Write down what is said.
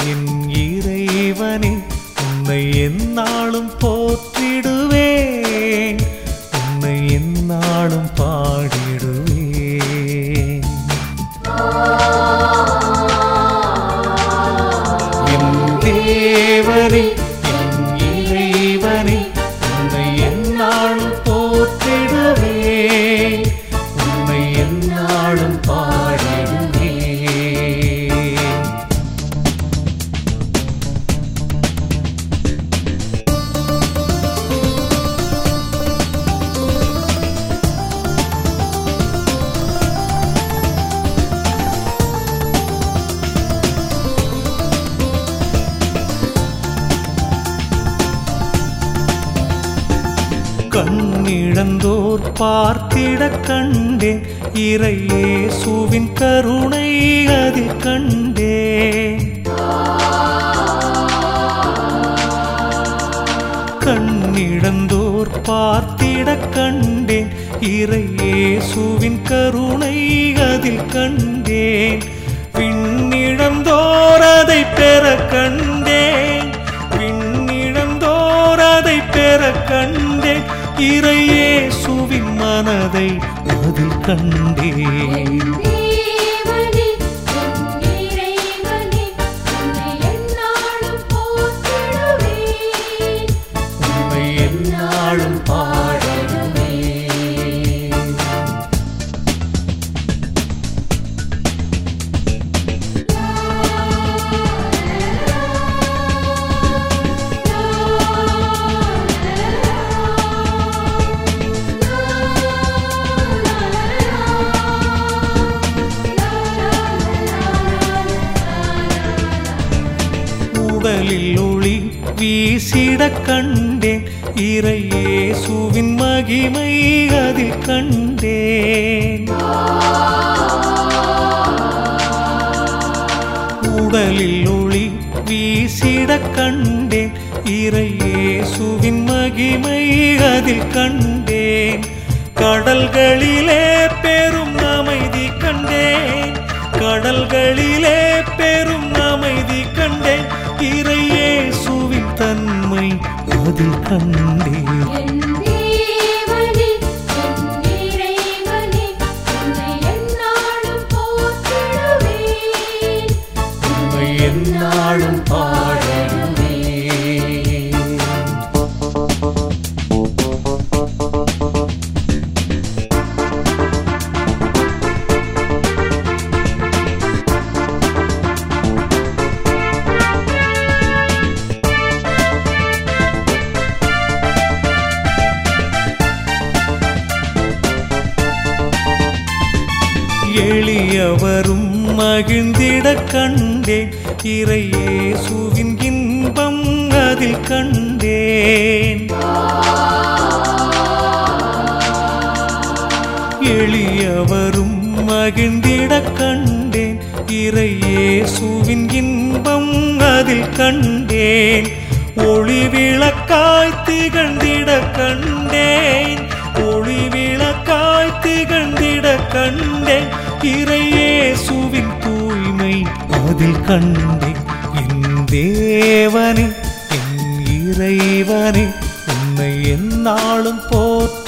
என் இறைவனே உன்னை எந்நாளும் போற்றிடுவேன் உன்னை எந்நாளும் பாடிடுவேன் என் தேவனே என் இறைவனே உன்னை எந்நாளும் போற்றிடுவேன் உன்னை எந்நாளும் பாடிடுவேன் கண்ணிழந்தோர் பார்த்திடக் கண்டேன் இறையேசுவின் கருணை அதில் கண்டேன் கண்ணிழந்தோர் பார்த்திடக் கண்டேன் இறையேசுவின் கருணை அதில் கண்டேன் விண்ணிழந்தோர் அதை பெற கண்டேன் விண்ணிழந்தோர் அதை பெற கண்டேன் இறையேசுவின் மனதை அதில் கண்டேன் தேவனே என் இறைவனே உன்னை எந்நாளும் போற்றிடுவேன் உன்னை எந்நாளும் பாடிடுவேன் உடலில் ஒளி வீசிடக் கண்டேன் இறையேசுவின் மகிமை அதில் கண்டேன் உடலில் ஒளி வீசிடக் கண்டேன் இறையேசுவின் மகிமை அதில் கண்டேன் கடல்களிலே பெரும் அமைதி கண்டேன் கடல்களிலே பெரும் அமைதி கண்டேன் இறையேசுவின் தன்மை அதில் கண்டேன் என் தேவனே என் இறைவனே உன்னை எந்நாளும் போற்றிடுவேன் உன்னை எந்நாளும் பாடிடுவேன் எளியவரும் மகிழ்ந்திடக் கண்டேன் இறையேசுவின் இன்பம் அதில் கண்டேன் எளியவரும் மகிழ்ந்திடக் கண்டேன் இறையேசுவின் இன்பம் அதில் கண்டேன் ஒளி விளக்காய் திகழ்ந்திட கண்டேன் ஒளி விளக்காய் திகழ்ந்திட கண்டேன் இறையேசுவின் தூய்மை அதில் கண்டேன் என் தேவனே என் இறைவனே உன்னை எந்நாளும் போற்ற